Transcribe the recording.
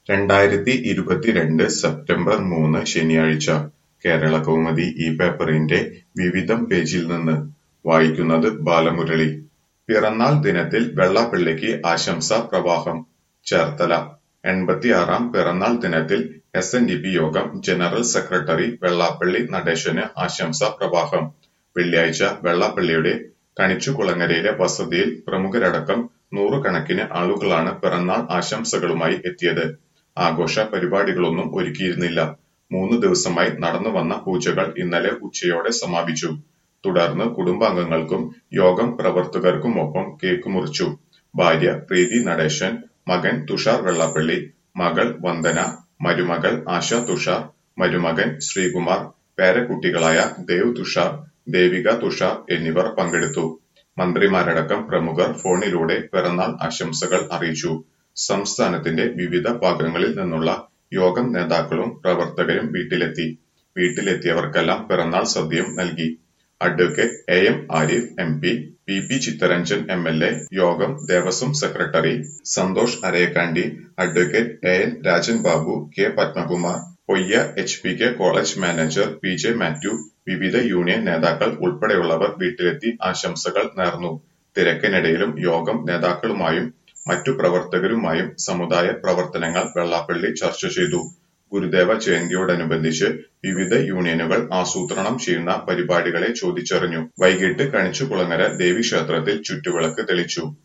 രണ്ടായിരത്തി ഇരുപത്തിരണ്ട് സെപ്റ്റംബർ മൂന്ന് ശനിയാഴ്ച കേരളകൗമുദി ഈ പേപ്പറിന്റെ വിവിധം പേജിൽ നിന്ന് വായിക്കുന്നത് ബാലമുരളി പിറന്നാൾ ദിനത്തിൽ വെള്ളാപ്പള്ളിക്ക് ആശംസാ പ്രവാഹം ചേർത്തല എൺപത്തിയാറാം പിറന്നാൾ ദിനത്തിൽ S N D P Yogam general secretary Vellappally നടേശന് ആശംസാ പ്രവാഹം വെള്ളിയാഴ്ച വെള്ളാപ്പള്ളിയുടെ കണിച്ചുകുളങ്ങരയിലെ വസതിയിൽ പ്രമുഖരടക്കം നൂറുകണക്കിന് ആളുകളാണ് പിറന്നാൾ ആശംസകളുമായി എത്തിയത് ആഘോഷ പരിപാടികളൊന്നും ഒരുക്കിയിരുന്നില്ല മൂന്ന് ദിവസമായി നടന്നുവന്ന പൂജകൾ ഇന്നലെ ഉച്ചയോടെ സമാപിച്ചു തുടർന്ന് കുടുംബാംഗങ്ങൾക്കും യോഗം പ്രവർത്തകർക്കുമൊപ്പം കേക്ക് മുറിച്ചു ഭാര്യ പ്രീതി നടേശൻ മകൻ തുഷാർ വെള്ളാപ്പള്ളി മകൾ വന്ദന മരുമകൾ ആശ തുഷാർ മരുമകൻ ശ്രീകുമാർ പേരക്കുട്ടികളായ ദേവ് തുഷാർ ദേവിക തുഷാർ എന്നിവർ പങ്കെടുത്തു മന്ത്രിമാരടക്കം പ്രമുഖർ ഫോണിലൂടെ പിറന്നാൾ ആശംസകൾ അറിയിച്ചു സംസ്ഥാനത്തിന്റെ വിവിധ ഭാഗങ്ങളിൽ നിന്നുള്ള യോഗം നേതാക്കളും പ്രവർത്തകരും വീട്ടിലെത്തി വീട്ടിലെത്തിയവർക്കെല്ലാം പിറന്നാൾ സദ്യയും നൽകി advocate A M Arif M P P P Chitharanjan M L A Yogam Devaswom secretary Santhosh Arayakkandi advocate A N Rajan Babu K Padmakumar Poyya H P K college manager P J Mathew വിവിധ യൂണിയൻ നേതാക്കൾ ഉൾപ്പെടെയുള്ളവർ വീട്ടിലെത്തി ആശംസകൾ നേർന്നു തിരക്കിനിടയിലും യോഗം നേതാക്കളുമായും മറ്റു പ്രവർത്തകരുമായും സമുദായ പ്രവർത്തനങ്ങൾ വെള്ളാപ്പള്ളി ചർച്ച ചെയ്തു ഗുരുദേവ ജയന്തിയോടനുബന്ധിച്ച് വിവിധ യൂണിയനുകൾ ആസൂത്രണം ചെയ്യുന്ന പരിപാടികളെ ചോദിച്ചറിഞ്ഞു വൈകിട്ട് കണിച്ചുകുളങ്ങര ദേവീക്ഷേത്രത്തിൽ ചുറ്റുവിളക്ക് തെളിച്ചു